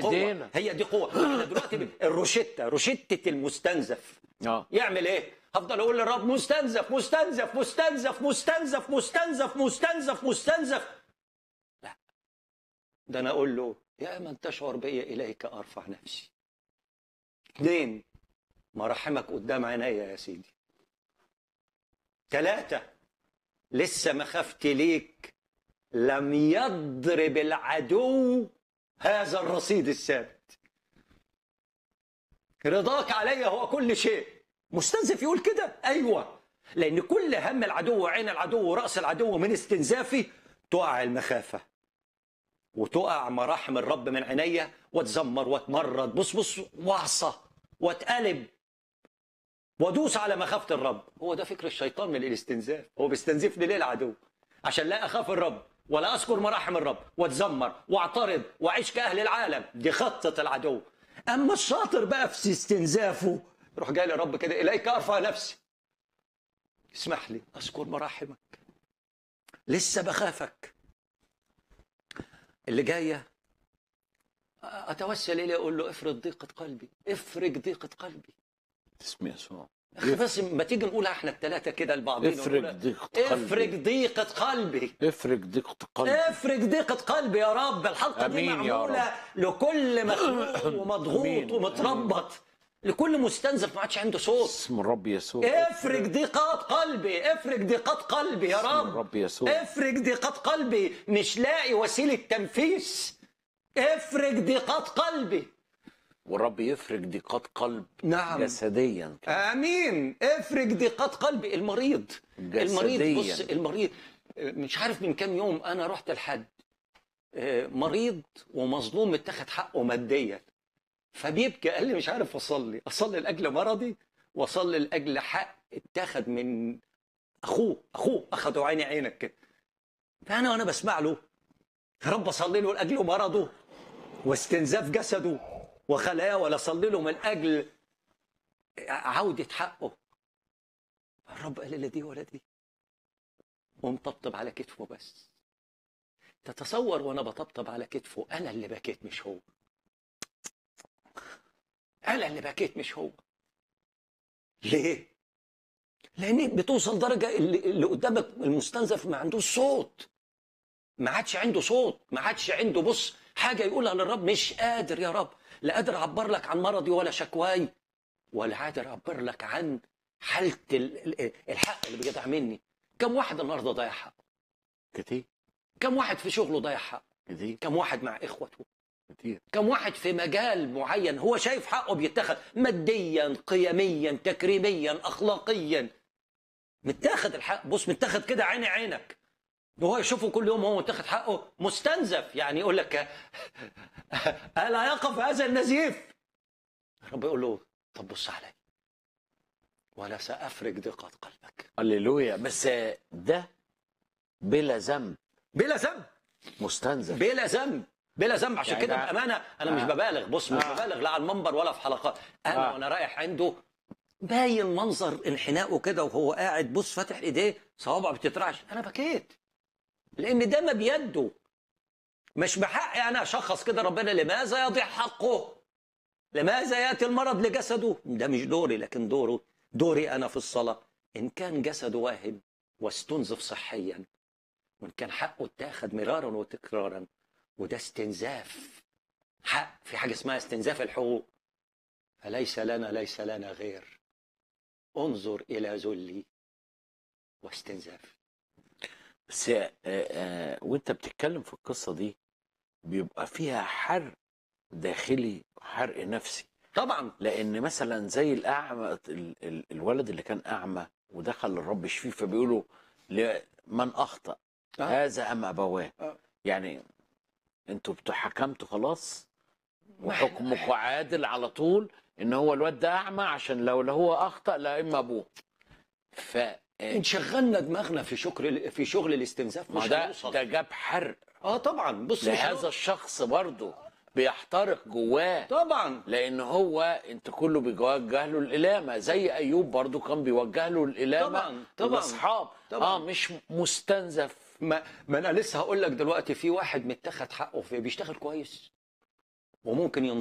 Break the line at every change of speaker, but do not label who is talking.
قوة
إيدينا.
هي دي قوة احنا دلوقتي ب- الروشتة روشتة المستنزف
اه
يعمل ايه؟ هفضل اقول للرب مستنزف مستنزف مستنزف مستنزف مستنزف مستنزف مستنزف لا ده انا اقول له يا من تشعر بي اليك ارفع نفسي اثنين مراحمك قدام عينيا يا سيدي ثلاثة لسه مخافتي ليك لم يضرب العدو هذا الرصيد الثابت رضاك علي هو كل شيء مستنزف يقول كده ايوه لان كل هم العدو وعين العدو وراس العدو من استنزافي تقع المخافه وتقع مراحم الرب من عينيا واتذمر واتمرد بص بص واعصى واتقلب وادوس على مخافه الرب هو ده فكر الشيطان من الاستنزاف هو بيستنزفني ليه العدو عشان لا اخاف الرب ولا اذكر مراحم الرب واتذمر واعترض واعيش كاهل العالم دي خطه العدو اما الشاطر بقى في استنزافه يروح جاي للرب كده اليك ارفع نفسي اسمح لي اذكر مراحمك لسه بخافك اللي جايه اتوسل اليه اقول له افرض ضيقه قلبي افرج ضيقه قلبي
اسم يسوع
يا اخي بس ما تيجي نقولها احنا الثلاثه كده لبعضينا
افرج
ونقولها.
ضيقة
افرج
قلبي
ضيقه قلبي
افرج ضيقة قلبي
افرج ضيقة قلبي يا رب الحلقة دي
أمين يا
معمولة لكل مخلوق ومضغوط
أمين.
ومتربط لكل مستنزف ما عادش عنده صوت
اسم الرب يسوع
افرج ضيقات قلبي افرج ضيقات قلبي يا
اسم
رب
الرب يسوع
افرج ضيقات قلبي مش لاقي وسيلة تنفيس افرج ضيقات قلبي
والرب يفرج ضيقات قلب
نعم.
جسديا
امين افرج ضيقات قلبي المريض المريض
جسدياً.
بص المريض مش عارف من كام يوم انا رحت لحد آه، مريض ومظلوم اتخذ حقه ماديا فبيبكي قال لي مش عارف اصلي اصلي لاجل مرضي واصلي لاجل حق اتخذ من اخوه اخوه اخذوا عيني عينك كده فانا وانا بسمع له يا رب اصلي له لاجل مرضه واستنزاف جسده وخلاياه ولا اصلي له من اجل عودة حقه الرب قال لي لا دي ولا دي ومطبطب على كتفه بس تتصور وانا بطبطب على كتفه انا اللي بكيت مش هو انا اللي بكيت مش هو ليه لان بتوصل درجه اللي, اللي قدامك المستنزف ما عندوش صوت ما عادش عنده صوت ما عادش عنده بص حاجه يقولها للرب مش قادر يا رب لا قادر اعبر لك عن مرضي ولا شكواي ولا قادر اعبر لك عن حاله ال- ال- الحق اللي بيجدع مني كم واحد النهارده ضيع حقه
كتير
كم واحد في شغله ضيع حقه
كتير
كم واحد مع اخوته
كتير
كم واحد في مجال معين هو شايف حقه بيتاخد ماديا قيميا تكريميا اخلاقيا متاخد الحق بص متاخد كده عيني عينك وهو يشوفه كل يوم وهو متاخد حقه مستنزف يعني يقول لك الا يقف هذا النزيف رب يقول له طب بص علي ولا سافرج ضيقه قلبك
هللويا بس ده بلا ذنب
بلا ذنب
مستنزف
بلا ذنب بلا ذنب عشان
يعني
كده
ده-
بامانه انا مش
آه.
ببالغ بص مش
آه.
ببالغ لا على المنبر ولا في حلقات انا
آه.
وانا رايح عنده باين منظر انحنائه كده وهو قاعد بص فاتح ايديه صوابعه بتترعش انا بكيت لان ده ما بيده مش بحقي انا اشخص كده ربنا لماذا يضيع حقه لماذا ياتي المرض لجسده ده مش دوري لكن دوره دوري انا في الصلاه ان كان جسده واهب واستنزف صحيا وان كان حقه اتاخد مرارا وتكرارا وده استنزاف حق في حاجه اسمها استنزاف الحقوق فليس لنا ليس لنا غير انظر الى ذلي واستنزافي
بس آه، آه، وانت بتتكلم في القصه دي بيبقى فيها حرق داخلي وحرق نفسي
طبعا
لان مثلا زي الاعمى ال- ال- الولد اللي كان اعمى ودخل الرب يشفيه فبيقولوا لمن اخطا
آه.
هذا ام ابواه
آه.
يعني انتوا بتوع حكمتوا خلاص
ما إحنا-
وحكمكم عادل على طول ان هو الواد ده اعمى عشان لو لو هو اخطا لا اما ابوه ف
ان شغلنا دماغنا في شكر في شغل الاستنزاف
ما
مش
ده
هنوصل
ده جاب حرق
اه طبعا بص مش
لهذا
هنوصل.
الشخص برضه بيحترق جواه
طبعا
لان هو انت كله بيوجه له الالامه زي ايوب برضو كان بيوجه له الالامه
طبعاً، طبعاً،
الاصحاب
طبعاً.
اه مش مستنزف
ما, ما انا لسه هقول لك دلوقتي في واحد متاخد حقه في بيشتغل كويس وممكن